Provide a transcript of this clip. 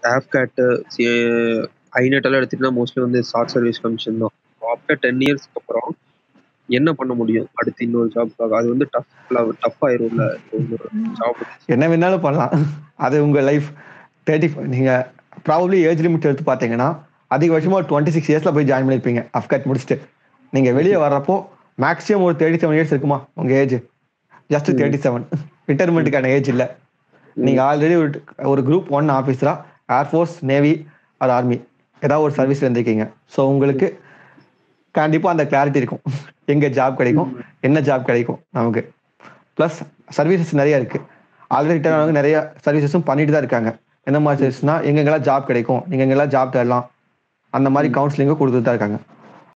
ஆப்கேட்டு inet எல்லாம் எடுத்துக்கிட்டா mostly வந்து ஷார்ட் சர்வீஸ் கமிஷன் தான் ஆஃப்டர் டென் இயர்ஸ்க்கு அப்புறம் என்ன பண்ண முடியும் அடுத்து இன்னொரு ஜாப்க்காக அது வந்து டஃப் டஃப் ஆயிரும்ல ஜாப் என்ன வேணாலும் பண்ணலாம் அது உங்க லைஃப் தேர்ட்டி நீங்க ப்ராபப்ளி ஏஜ் லிமிட் எடுத்து பார்த்தீங்கன்னா அதிகபட்சமா டுவெண்ட்டி சிக்ஸ் இயர்ஸ்ல போய் ஜாயின் பண்ணிருப்பீங்க அஃப்கட் முடிச்சுட்டு நீங்க வெளியே வர்றப்போ மேக்ஸிமம் ஒரு தேர்ட்டி செவன் இயர்ஸ் இருக்குமா உங்க ஏஜ் ஜஸ்ட் தேர்ட்டி செவன் ரிட்டைர்மெண்ட்டுக்கான ஏஜ் இல்ல நீங்க ஆல்ரெடி ஒரு ஒரு குரூப் ஒன் ஆஃபீஸரா ஏர்ஃபோர்ஸ் நேவி ஆர் ஆர்மி ஏதாவது ஒரு சர்வீஸ்ல இருந்திருக்கீங்க ஸோ உங்களுக்கு கண்டிப்பா அந்த கிளாரிட்டி இருக்கும் எங்க ஜாப் கிடைக்கும் என்ன ஜாப் கிடைக்கும் நமக்கு ப்ளஸ் சர்வீசஸ் நிறைய இருக்கு ஆல்ரெடி ரிட்டர்ன் ஆனவங்க நிறைய சர்வீசஸும் பண்ணிட்டு தான் இருக்காங்க என்ன மாதிரி சர்வீஸ்னா எங்கெங்கெல்லாம் ஜாப் கிடைக்கும் நீங்க எங்கெல்லாம் ஜாப் தரலாம் அந்த மாதிரி கவுன்சிலிங்கும் கொடுத்துட்டு தான் இருக்காங்க